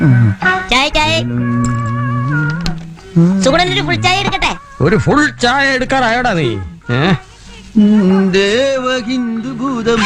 ചായ ചായ സുഗുണനൊരു ഫുൾ ചായ എടുക്കട്ടെ ഒരു ഫുൾ ചായ എടുക്കാറായടാ നീ ഏ? ദേവഹിന്ദു ഭൂതം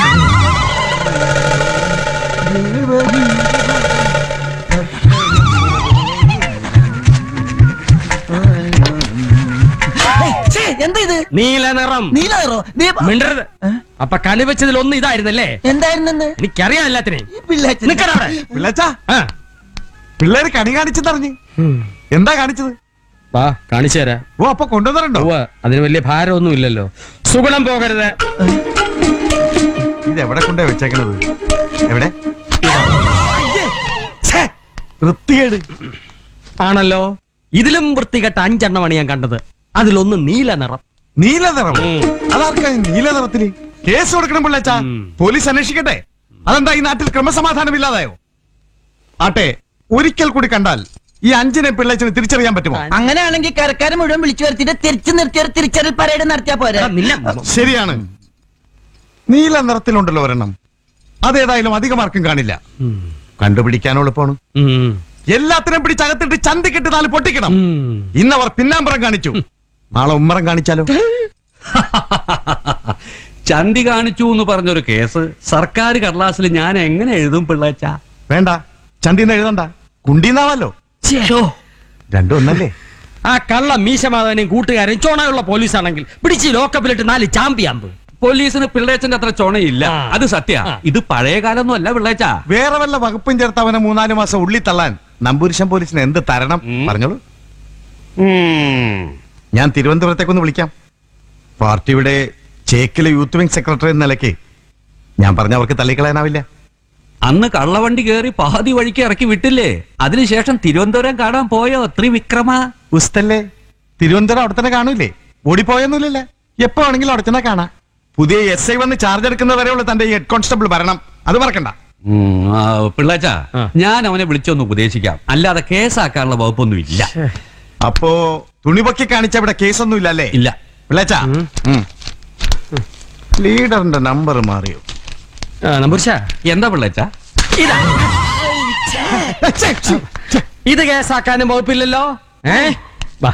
എന്താ ഇത് നീല നിറം നീലാറോ നീ മിണ്ടരുത് അപ്പൊ കണിവെച്ചതിൽ ഒന്ന് ഇതായിരുന്നല്ലേ എന്തായിരുന്നെന്ന് എനിക്കറിയാം എല്ലാത്തിനെയും പിള്ളേച്ചൻ നിക്കടാ അവിടെ. പിള്ളച്ചാ ആ. പിള്ളേര് കണി കാണിച്ചെന്നറിഞ്ഞ് എന്താ കാണിച്ചത് വാ കാണിച്ചു തരാം ഓ അപ്പൊ കൊണ്ടുവന്നിട്ടുണ്ടോ ഉവ്വ്, അതിന് വലിയ ഭാരമൊന്നും ഇല്ലല്ലോ സുഗുണം പോകരുത് ഇത് എവിടെ കൊണ്ടേ വെച്ചേക്കണത് എവിടെ ഛേ, വൃത്തികേട് ആണല്ലോ ഇതിലും വൃത്തികെട്ട അഞ്ചെണ്ണമാണ് ഞാൻ കണ്ടത് അതിലൊന്ന് നീല നിറം നീല നിറം ഉം. അതാർക്കാ ഈ നീല നിറത്തില് കേസ് കൊടുക്കണം പിള്ളച്ചാ ഉം. പോലീസ് അന്വേഷിക്കട്ടെ അതെന്താ ഈ നാട്ടിൽ ക്രമസമാധാനം ഇല്ലാതായോ ആട്ടെ ഒരിക്കൽ കൂടി കണ്ടാൽ ഈ അഞ്ചിനെ പിള്ളച്ചന് തിരിച്ചറിയാൻ പറ്റുമോ അങ്ങനെയാണെങ്കിൽ കരക്കാരെ മുഴുവൻ വിളിച്ചു വരുത്തിട്ട് തിരിച്ചു നിർത്തിയ ഒരു തിരിച്ചറിൽ പരേഡ് നടത്തിയാ പോരെ എടാ, നിന്നെ ശരിയാണ് നീല നിറത്തിലുണ്ടല്ലോ ഒരെണ്ണം അതേതായാലും അധികമാർക്കും കാണില്ല ഉം. കണ്ടുപിടിക്കാൻ എളുപ്പമാണ് ഉം. എല്ലാത്തിനും പിടിച്ചകത്തിട്ട് ചന്തിക്കിട്ട് നാല് പൊട്ടിക്കണം ഉം. ഇന്നവർ പിന്നാമ്പറം കാണിച്ചു നാളെ ഉമ്മറം കാണിച്ചാലോ ചന്തി കാണിച്ചു എന്ന് പറഞ്ഞൊരു കേസ് സർക്കാർ കടലാസിൽ ഞാൻ എങ്ങനെ എഴുതും പിള്ളേച്ച വേണ്ട ചന്തിന്ന് എഴുതണ്ട കുണ്ടീന്നാവല്ലോ രണ്ടും ഒന്നല്ലേ ആ കള്ള മീശമാധവനെയും കൂട്ടുകാരൻ ചോണയുള്ള പോലീസാണെങ്കിൽ പിടിച്ച് ലോക്കപ്പിലിട്ട് നാല് ചാമ്പിയാമ്പ് പോലീസിന് പിള്ളേച്ചന്റെ അത്ര ചൊണയില്ല ആ. അത് സത്യ ആ. ഇത് പഴയ കാലൊന്നും അല്ല പിള്ളേച്ച വേറെ വല്ല വകുപ്പും ചേർത്ത് അവനെ മൂന്നാല് മാസം ഉള്ളി തള്ളാൻ നമ്പൂരിശം പോലീസിന് എന്ത് തരണം ഉം. പറഞ്ഞോളൂ ഞാൻ തിരുവനന്തപുരത്തേക്കൊന്ന് വിളിക്കാം പാർട്ടിയുടെ ചേക്കിലെ യൂത്ത് വിംഗ് സെക്രട്ടറി എന്ന നിലയ്ക്ക് ഞാൻ പറഞ്ഞ അവർക്ക് തള്ളിക്കളയാനാവില്ല അന്ന് കള്ളവണ്ടി കേറി പാതി വഴിക്ക് ഇറക്കി വിട്ടില്ലേ അതിനുശേഷം തിരുവനന്തപുരം കാണാൻ പോയോ ത്രിവിക്രമ ഉസ്തല്ലേ തിരുവനന്തപുരം അവിടെ തന്നെ കാണൂലേ ഓടിപ്പോയൊന്നുമില്ലല്ലേ എപ്പോ വേണമെങ്കിലും അവിടെ തന്നെ കാണാം പുതിയ എസ് ഐ വന്ന് ചാർജ് എടുക്കുന്നവരെയുള്ള തന്റെ ഈ ഹെഡ് കോൺസ്റ്റബിൾ ഭരണം അത് മറക്കണ്ട പിള്ളേച്ച ആ. ഞാൻ അവനെ വിളിച്ചൊന്ന് ഉപദേശിക്കാം അല്ലാതെ കേസാക്കാനുള്ള വകുപ്പൊന്നും ഇല്ല അപ്പോ തുണിപൊക്കി കാണിച്ച ഇവിടെ കേസൊന്നും ഇല്ലല്ലേ ഇല്ല വിളച്ചാ ലീഡറിന്റെ നമ്പർ മാറിയോ നമ്പൂർശ എന്താ പിള്ളേച്ച ഇതാ ഇത് കേസാക്കാനും വകുപ്പില്ലല്ലോ ഏ വാ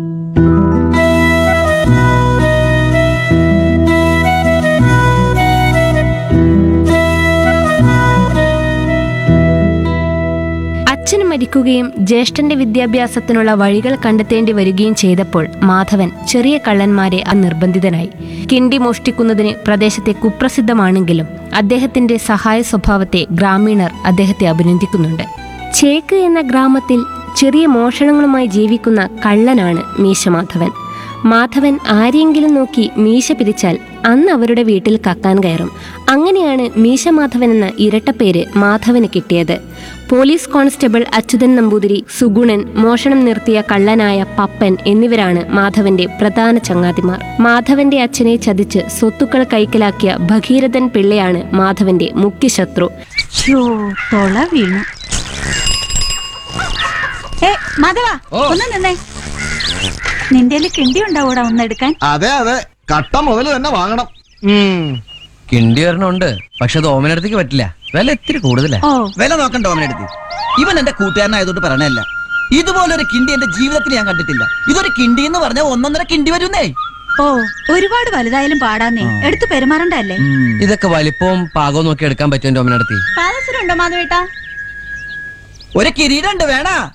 അച്ഛൻ മരിക്കുകയും ജ്യേഷ്ഠന്റെ വിദ്യാഭ്യാസത്തിനുള്ള വഴികൾ കണ്ടെത്തേണ്ടി വരികയും ചെയ്തപ്പോൾ മാധവൻ ചെറിയ കള്ളന്മാരെ ആ നിർബന്ധിതനായി കിണ്ടി മോഷ്ടിക്കുന്നതിന് പ്രദേശത്തെ കുപ്രസിദ്ധമാണെങ്കിലും അദ്ദേഹത്തിന്റെ സഹായ സ്വഭാവത്തെ ഗ്രാമീണർ അദ്ദേഹത്തെ അഭിനന്ദിക്കുന്നുണ്ട് ചേക്ക് എന്ന ഗ്രാമത്തിൽ ചെറിയ മോഷണങ്ങളുമായി ജീവിക്കുന്ന കള്ളനാണ് മീശമാധവൻ മാധവൻ ആരെയെങ്കിലും നോക്കി മീശ പിരിച്ചാൽ അന്ന് അവരുടെ വീട്ടിൽ കക്കാൻ കയറും അങ്ങനെയാണ് മീശ മാധവൻ എന്ന ഇരട്ടപ്പേര് മാധവന് കിട്ടിയത് പോലീസ് കോൺസ്റ്റബിൾ അച്യുതൻ നമ്പൂതിരി സുഗുണൻ മോഷണം നിർത്തിയ കള്ളനായ പപ്പൻ എന്നിവരാണ് മാധവന്റെ പ്രധാന ചങ്ങാതിമാർ മാധവന്റെ അച്ഛനെ ചതിച്ച് സ്വത്തുക്കൾ കൈക്കലാക്കിയ ഭഗീരഥൻ പിള്ളയാണ് മാധവന്റെ മുഖ്യ ശത്രു തൊള വീണു ഏ മാധവ ഒന്ന് നിന്നേ നിന്റെ കിണ്ടി ഉണ്ടാവൂടാ ഒന്നെടുക്കാൻ അതെ അതെ കട്ട മുതൽ തന്നെ വാങ്ങണം കിണ്ടി ഒരെണ്ണമുണ്ട് പക്ഷെ അത് ഓമനടുത്തേക്ക് പറ്റില്ല വില ഇത്തിരി കൂടുതലാ ഓ വില നോക്കണ്ട ഓമനടുത്ത് ഇവൻ എന്റെ കൂട്ടുകാരനായതുകൊണ്ട് പറയണല്ല ഇതുപോലൊരു കിണ്ടി എന്റെ ജീവിതത്തിൽ ഞാൻ കണ്ടിട്ടില്ല ഇതൊരു കിണ്ടി എന്ന് പറഞ്ഞാൽ ഒന്നൊന്നര കിണ്ടി വരുന്നേ ഓ ഒരുപാട് വലുതായാലും പാടാന്നേ എടുത്ത് പെരുമാറണ്ടല്ലേ ഇതൊക്കെ വലിപ്പവും പാകവും നോക്കി എടുക്കാൻ പറ്റും എന്റെ ഓമനടുത്ത് പാദസരമുണ്ടോ മാധവേട്ടാ ഒരു കിരീടമുണ്ട് വേണ